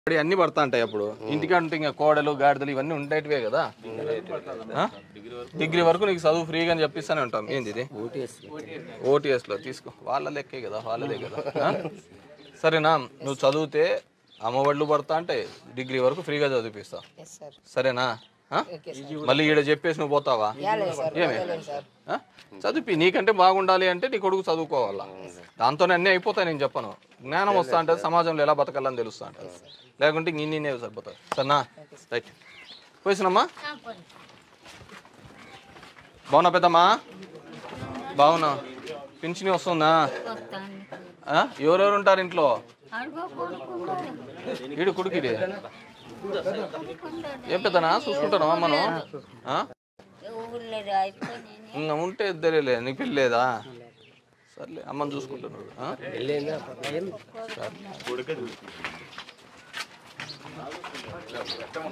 ఇప్పుడు అన్ని పడతా ఉంటాయి అప్పుడు ఇంటికంటే ఇంకా కోడలు గాడిదలు ఇవన్నీ ఉండేటివే కదా ఆ? డిగ్రీ వరకు నీకు చదువు ఫ్రీగా అని చెప్పిస్తానే ఉంటాం ఏంది ఇది ఓటీఎస్ లో తీసుకో వాళ్ళ లెక్కే కదా వాళ్ళదే కదా ఆ? సరేనా నువ్వు చదివితే అమ్మఒళ్ళు పడతా అంటే డిగ్రీ వరకు ఫ్రీగా చదివిపిస్తా ఎస్ సార్ సరేనా ఆ? మళ్ళీ ఈడ చెప్పేసి నువ్వు పోతావా ఏమే ఆ? చదివి నీకంటే బాగుండాలి అంటే నీ కొడుకు చదువుకోవాలా దాంతోనే అన్నీ అయిపోతాయి నేను చెప్పను జ్ఞానం వస్తా అంటే సమాజంలో ఎలా బతకాలని తెలుస్తా అంటే లేకుంటే ఇంక ఇన్ని సరిపోతాయి సరేనా రైట్ పోయిసినమ్మా బాగున్నా పెద్దమ్మా బాగున్నా పింఛని వస్తుందా ఆ? ఎవరెవరు ఉంటారు ఇంట్లో ఈడు కొడుకుడి ఏం పెద్దనా చూసుకుంటాను మనం ఆ? ఊర్లేదు అయిపోయి ఇంకా ఉంటే తెలియలే నీకు పెళ్ళి లేదా సర్లే అమ్మని చూసుకుంటున్నాడు ఆ? సరే.